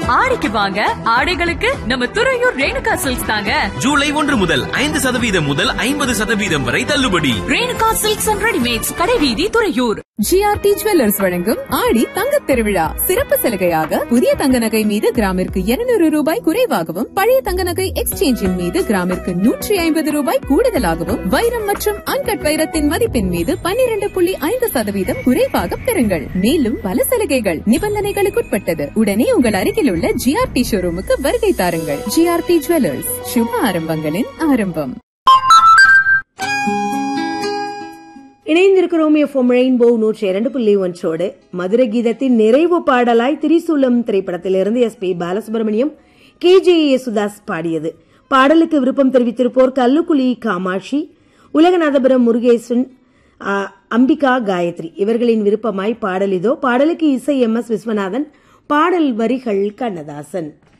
ஆடிக்கு வாங்க ஆடைகளுக்கு நம்ம துறையூர் ரேணுகா சில்க்ஸ் தாங்க ஜூலை ஒன்று முதல் ஐந்து சதவீதம் முதல் ஐம்பது சதவீதம் வரை தள்ளுபடி ரேணுகா சில்க்ஸ் அண்ட் ரெடிமேட்ஸ் கடைவீதி துறையூர் ஜிஆர்டி ஜுவல்லர்ஸ் வழங்கும் ஆடி தங்கத் திருவிழா சிறப்பு சலுகையாக புதிய தங்க நகை மீது கிராமிற்கு 200 ரூபாய் குறைவாகவும் பழைய தங்க நகை எக்ஸ்சேஞ்சின் மீது கிராமிற்கு நூற்றி ஐம்பது ரூபாய் கூடுதலாகவும் வைரம் மற்றும் அன்கட் வைரத்தின் மதிப்பின் மீது 12.5% புள்ளி ஐந்து சதவீதம் குறைவாக பெறுங்கள் மேலும் பல சலுகைகள் நிபந்தனைகளுக்குட்பட்டது உடனே உங்கள் அருகில் உள்ள ஜிஆர்டி ஷோரூமுக்கு வருகை தாருங்கள் ஜிஆர்டி ஜுவல்லர்ஸ் சுப ஆரம்பங்களின் ஆரம்பம் இணைந்திருக்கிறோம் எஃப்எம் ரெயின்போ நூற்றி இரண்டு புள்ளி ஒன்றோடு மதுரை கீதத்தின் நிறைவு பாடலாய் திரிசூலம் திரைப்படத்திலிருந்து S P Balasubrahmanyam K J Yesudas பாடியது பாடலுக்கு விருப்பம் தெரிவித்திருப்போர் கல்லுக்குழி காமாட்சி உலகநாதபுரம் முருகேசன் ஆ, அம்பிகா காயத்ரி இவர்களின் விருப்பமாய் பாடல் இதோ பாடலுக்கு இசை எம் எஸ் விஸ்வநாதன் பாடல் வரிகள் கண்ணதாசன்